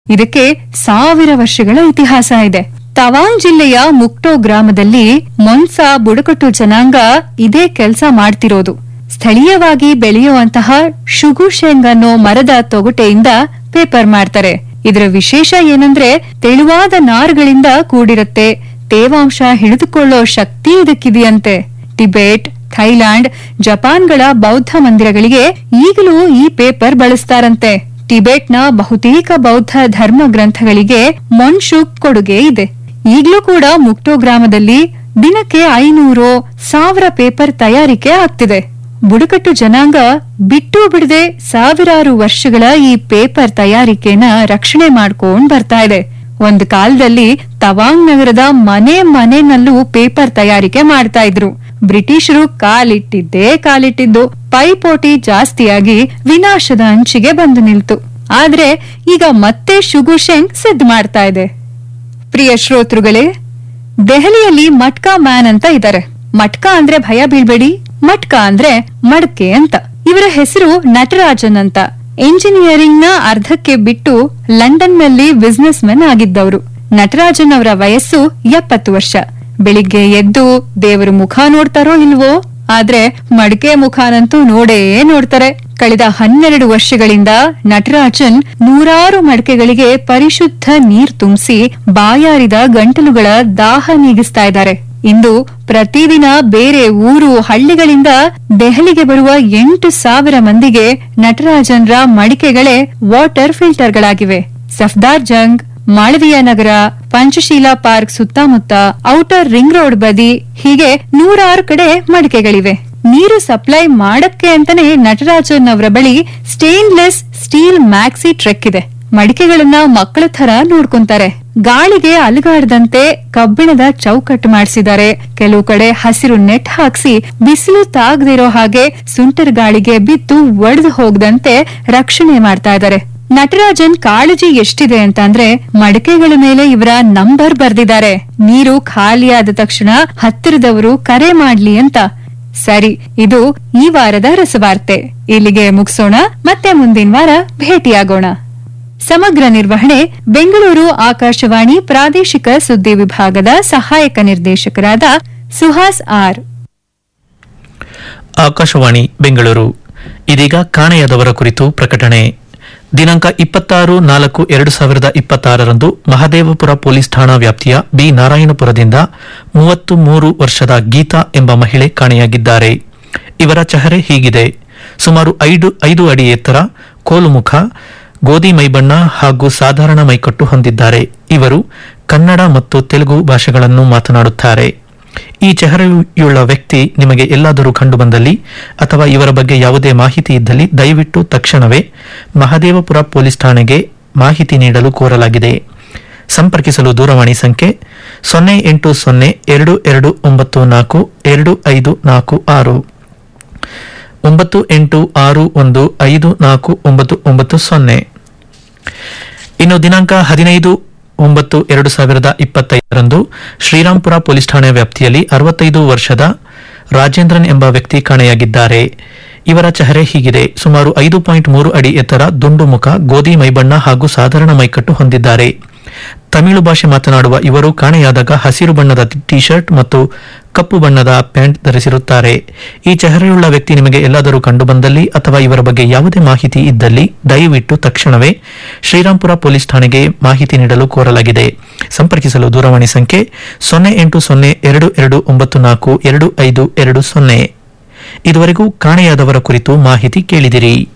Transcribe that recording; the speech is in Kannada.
ಇದಕ್ಕೆ ಸಾವಿರ ವರ್ಷಗಳ ಇತಿಹಾಸ ಇದೆ ತವಾಂಗ್ ಜಿಲ್ಲೆಯ ಮುಕ್ಟೋ ಗ್ರಾಮದಲ್ಲಿ ಮೊನ್ಸಾ ಬುಡಕಟ್ಟು ಜನಾಂಗ ಇದೇ ಕೆಲಸ ಮಾಡ್ತಿರೋದು ಸ್ಥಳೀಯವಾಗಿ ಬೆಳೆಯುವಂತಹ ಶುಗುಶೆಂಗ್ ಅನ್ನೋ ಮರದ ತೊಗಟೆಯಿಂದ ಪೇಪರ್ ಮಾಡ್ತಾರೆ ಇದರ ವಿಶೇಷ ಏನಂದ್ರೆ ತೆಳುವಾದ ನಾರುಗಳಿಂದ ಕೂಡಿರುತ್ತೆ ತೇವಾಂಶ ಹಿಡಿದುಕೊಳ್ಳೋ ಶಕ್ತಿ ಇದಕ್ಕಿದೆಯಂತೆ ಟಿಬೆಟ್ ಥೈಲ್ಯಾಂಡ್ ಜಪಾನ್ಗಳ ಬೌದ್ಧ ಮಂದಿರಗಳಿಗೆ ಈಗಲೂ ಈ ಪೇಪರ್ ಬಳಸ್ತಾರಂತೆ ಟಿಬೆಟ್ನ ಬಹುತೇಕ ಬೌದ್ಧ ಧರ್ಮ ಗ್ರಂಥಗಳಿಗೆ ಮೊನ್ಶುಕ್ ಕೊಡುಗೆ ಇದೆ ಈಗಲೂ ಕೂಡ ಮುಕ್ಟೋ ಗ್ರಾಮದಲ್ಲಿ ದಿನಕ್ಕೆ ಐನೂರು ಸಾವಿರ ಪೇಪರ್ ತಯಾರಿಕೆ ಆಗ್ತಿದೆ ಬುಡಕಟ್ಟು ಜನಾಂಗ ಬಿಟ್ಟು ಬಿಡದೆ ಸಾವಿರಾರು ವರ್ಷಗಳ ಈ ಪೇಪರ್ ತಯಾರಿಕೆನ ರಕ್ಷಣೆ ಮಾಡ್ಕೊಂಡ್ ಬರ್ತಾ ಇದೆ ಒಂದು ಕಾಲದಲ್ಲಿ ತವಾಂಗ್ ನಗರದ ಮನೆ ಮನೆನಲ್ಲೂ ಪೇಪರ್ ತಯಾರಿಕೆ ಮಾಡ್ತಾ ಇದ್ರು ಬ್ರಿಟಿಷರು ಕಾಲಿಟ್ಟಿದ್ದೇ ಕಾಲಿಟ್ಟಿದ್ದು ಪೈಪೋಟಿ ಜಾಸ್ತಿಯಾಗಿ ವಿನಾಶದ ಅಂಚಿಗೆ ಬಂದು ನಿಲ್ತು ಆದ್ರೆ ಈಗ ಮತ್ತೆ ಶುಗುಶೆಂಗ್ ಸಿದ್ಧ ಮಾಡ್ತಾ ಇದೆ ಪ್ರಿಯ ಶ್ರೋತೃಗಳೇ ದೆಹಲಿಯಲ್ಲಿ ಮಟ್ಕಾ ಮ್ಯಾನ್ ಅಂತ ಇದ್ದಾರೆ ಮಟ್ಕಾ ಅಂದ್ರೆ ಭಯ ಬೀಳ್ಬೇಡಿ ಮಟ್ಕಾ ಅಂದ್ರೆ ಮಡಕೆ ಅಂತ ಇವರ ಹೆಸರು ನಟರಾಜನ್ ಅಂತ ಎಂಜಿನಿಯರಿಂಗ್ ನ ಅರ್ಧಕ್ಕೆ ಬಿಟ್ಟು ಲಂಡನ್ ನಲ್ಲಿ ಬಿಸ್ನೆಸ್ ಮೆನ್ ಆಗಿದ್ದವರು ನಟರಾಜನ್ ಅವರ ವಯಸ್ಸು ಎಪ್ಪತ್ತು ವರ್ಷ ಬೆಳಿಗ್ಗೆ ಎದ್ದು ದೇವರ ಮುಖ ನೋಡ್ತಾರೋ ಇಲ್ವೋ ಆದ್ರೆ ಮಡಕೆ ಮುಖಾನಂತೂ ನೋಡೇ ನೋಡ್ತಾರೆ ಕಳೆದ ಹನ್ನೆರಡು ವರ್ಷಗಳಿಂದ ನಟರಾಜನ್ ನೂರಾರು ಮಡಕೆಗಳಿಗೆ ಪರಿಶುದ್ಧ ನೀರ್ ತುಂಬಿಸಿ ಬಾಯಾರಿದ ಗಂಟಲುಗಳ ದಾಹ ನೀಗಿಸ್ತಾ ಇದ್ದಾರೆ ಇಂದು ಪ್ರತಿದಿನ ಬೇರೆ ಊರು ಹಳ್ಳಿಗಳಿಂದ ದೆಹಲಿಗೆ ಬರುವ ಎಂಟು ಸಾವಿರ ಮಂದಿಗೆ ನಟರಾಜನ್ರ ಮಡಿಕೆಗಳೇ ವಾಟರ್ ಫಿಲ್ಟರ್ಗಳಾಗಿವೆ ಸಫ್ದಾರ್ ಜಂಗ್ ಮಾಳವಿಯ ನಗರ ಪಂಚಶೀಲ ಪಾರ್ಕ್ ಸುತ್ತಮುತ್ತ ಔಟರ್ ರಿಂಗ್ ರೋಡ್ ಬದಿ ಹೀಗೆ ನೂರಾರು ಕಡೆ ಮಡಿಕೆಗಳಿವೆ ನೀರು ಸಪ್ಲೈ ಮಾಡಕ್ಕೆ ಅಂತಾನೆ ನಟರಾಜನ್ ಅವರ ಬಳಿ ಸ್ಟೇನ್ಲೆಸ್ ಸ್ಟೀಲ್ ಮ್ಯಾಕ್ಸಿ ಟ್ರೆಕ್ ಇದೆ ಮಡಿಕೆಗಳನ್ನ ಮಕ್ಕಳ ತರ ನೋಡ್ಕೊಂತಾರೆ ಗಾಳಿಗೆ ಅಲುಗಾಡದಂತೆ ಕಬ್ಬಿಣದ ಚೌಕಟ್ಟು ಮಾಡಿಸಿದ್ದಾರೆ ಕೆಲವು ಕಡೆ ಹಸಿರು ನೆಟ್ ಹಾಕ್ಸಿ ಬಿಸಿಲು ತಾಗದಿರೋ ಹಾಗೆ ಸುಂಟರ್ ಗಾಳಿಗೆ ಬಿದ್ದು ಒಡೆದು ಹೋಗದಂತೆ ರಕ್ಷಣೆ ಮಾಡ್ತಾ ಇದ್ದಾರೆ ನಟರಾಜನ್ ಕಾಳಜಿ ಎಷ್ಟಿದೆ ಅಂತ ಅಂದ್ರೆ ಮಡಿಕೆಗಳ ಮೇಲೆ ಇವರ ನಂಬರ್ ಬರ್ದಿದ್ದಾರೆ ನೀರು ಖಾಲಿಯಾದ ತಕ್ಷಣ ಹತ್ತಿರದವರು ಕರೆ ಮಾಡ್ಲಿ ಅಂತ ಸರಿ ಇದು ಈ ವಾರದ ರಸವಾರ್ತೆ ಇಲ್ಲಿಗೆ ಮುಗಿಸೋಣ ಮತ್ತೆ ಮುಂದಿನ ವಾರ ಭೇಟಿಯಾಗೋಣ ಸಮಗ್ರ ನಿರ್ವಹಣೆ ಬೆಂಗಳೂರು ಆಕಾಶವಾಣಿ ಪ್ರಾದೇಶಿಕ ಸುದ್ದಿ ವಿಭಾಗದ ಸಹಾಯಕ ನಿರ್ದೇಶಕರಾದ ಸುಹಾಸ್ ಆರ್ ಆಕಾಶವಾಣಿ ಬೆಂಗಳೂರು ಇದೀಗ ಕಾಣೆಯಾದವರ ಕುರಿತು ಪ್ರಕಟಣೆ ದಿನಾಂಕ ಇಪ್ಪತ್ತಾರು ನಾಲ್ಕು ಎರಡು ಸಾವಿರದ ಇಪ್ಪತ್ತಾರರಂದು ಮಹದೇವಪುರ ಪೊಲೀಸ್ ಠಾಣಾ ವ್ಯಾಪ್ತಿಯ ಬಿ ನಾರಾಯಣಪುರದಿಂದ ಮೂವತ್ತು ಮೂರು ವರ್ಷದ ಗೀತಾ ಎಂಬ ಮಹಿಳೆ ಕಾಣೆಯಾಗಿದ್ದಾರೆ ಇವರ ಚಹರೆ ಹೀಗಿದೆ ಸುಮಾರು ಐದು ಐದು ಅಡಿ ಎತ್ತರ ಕೋಲುಮುಖ ಗೋಧಿ ಮೈಬಣ್ಣ ಹಾಗೂ ಸಾಧಾರಣ ಮೈಕಟ್ಟು ಹೊಂದಿದ್ದಾರೆ ಇವರು ಕನ್ನಡ ಮತ್ತು ತೆಲುಗು ಭಾಷೆಗಳನ್ನು ಮಾತನಾಡುತ್ತಾರೆ ಈ ಚೆಹರೆಯುಳ್ಳ ವ್ಯಕ್ತಿ ನಿಮಗೆ ಎಲ್ಲಾದರೂ ಕಂಡುಬಂದಲ್ಲಿ ಅಥವಾ ಇವರ ಬಗ್ಗೆ ಯಾವುದೇ ಮಾಹಿತಿ ಇದ್ದಲ್ಲಿ ದಯವಿಟ್ಟು ತಕ್ಷಣವೇ ಮಹದೇವಪುರ ಪೊಲೀಸ್ ಠಾಣೆಗೆ ಮಾಹಿತಿ ನೀಡಲು ಕೋರಲಾಗಿದೆ ಸಂಪರ್ಕಿಸಲು ದೂರವಾಣಿ ಸಂಖ್ಯೆ ಸೊನ್ನೆ ಎಂಟು ಸೊನ್ನೆ ಎರಡು ಎರಡು ಒಂಬತ್ತು ನಾಲ್ಕು ಎರಡು ಐದು ನಾಲ್ಕು ಆರು ಒಂಬತ್ತು ಎಂಟು ಆರು ಒಂದು ಐದು ನಾಲ್ಕು ಒಂಬತ್ತು ಒಂಬತ್ತು ಸೊನ್ನೆ ಇನ್ನು ದಿನಾಂಕ ಹದಿನೈದು ಒಂಬತ್ತು ಎರಡು ಸಾವಿರದ ಇಪ್ಪತ್ತೈದರಂದು ಶ್ರೀರಾಂಪುರ ಪೊಲೀಸ್ ಠಾಣೆ ವ್ಯಾಪ್ತಿಯಲ್ಲಿ ಅರವತ್ತೈದು ವರ್ಷದ ರಾಜೇಂದ್ರನ್ ಎಂಬ ವ್ಯಕ್ತಿ ಕಾಣೆಯಾಗಿದ್ದಾರೆ ಇವರ ಚಹರೆ ಹೀಗಿದೆ ಸುಮಾರು ಐದು ಪಾಯಿಂಟ್ ಮೂರು ಅಡಿ ಎತ್ತರ ದುಂಡು ಮುಖ ಗೋಧಿ ಮೈಬಣ್ಣ ಹಾಗೂ ಸಾಧಾರಣ ಮೈಕಟ್ಟು ಹೊಂದಿದ್ದಾರೆ ತಮಿಳು ಭಾಷೆ ಮಾತನಾಡುವ ಇವರು ಕಾಣೆಯಾದಾಗ ಹಸಿರು ಬಣ್ಣದ ಟಿ ಶರ್ಟ್ ಮತ್ತು ಕಪ್ಪು ಬಣ್ಣದ ಪ್ಯಾಂಟ್ ಧರಿಸಿರುತ್ತಾರೆ ಈ ಚೆಹರೆಯುಳ್ಳ ವ್ಯಕ್ತಿ ನಿಮಗೆ ಎಲ್ಲಾದರೂ ಕಂಡುಬಂದಲ್ಲಿ ಅಥವಾ ಇವರ ಬಗ್ಗೆ ಯಾವುದೇ ಮಾಹಿತಿ ಇದ್ದಲ್ಲಿ ದಯವಿಟ್ಟು ತಕ್ಷಣವೇ ಶ್ರೀರಾಂಪುರ ಪೊಲೀಸ್ ಠಾಣೆಗೆ ಮಾಹಿತಿ ನೀಡಲು ಕೋರಲಾಗಿದೆ ಸಂಪರ್ಕಿಸಲು ದೂರವಾಣಿ ಸಂಖ್ಯೆ ಸೊನ್ನೆ ಎಂಟು ಸೊನ್ನೆ ಎರಡು ಎರಡು ಒಂಬತ್ತು ನಾಲ್ಕು ಎರಡು ಐದು ಎರಡು ಸೊನ್ನೆ ಇದುವರೆಗೂ ಕಾಣೆಯಾದವರ ಕುರಿತು ಮಾಹಿತಿ ಕೇಳಿದಿರಿ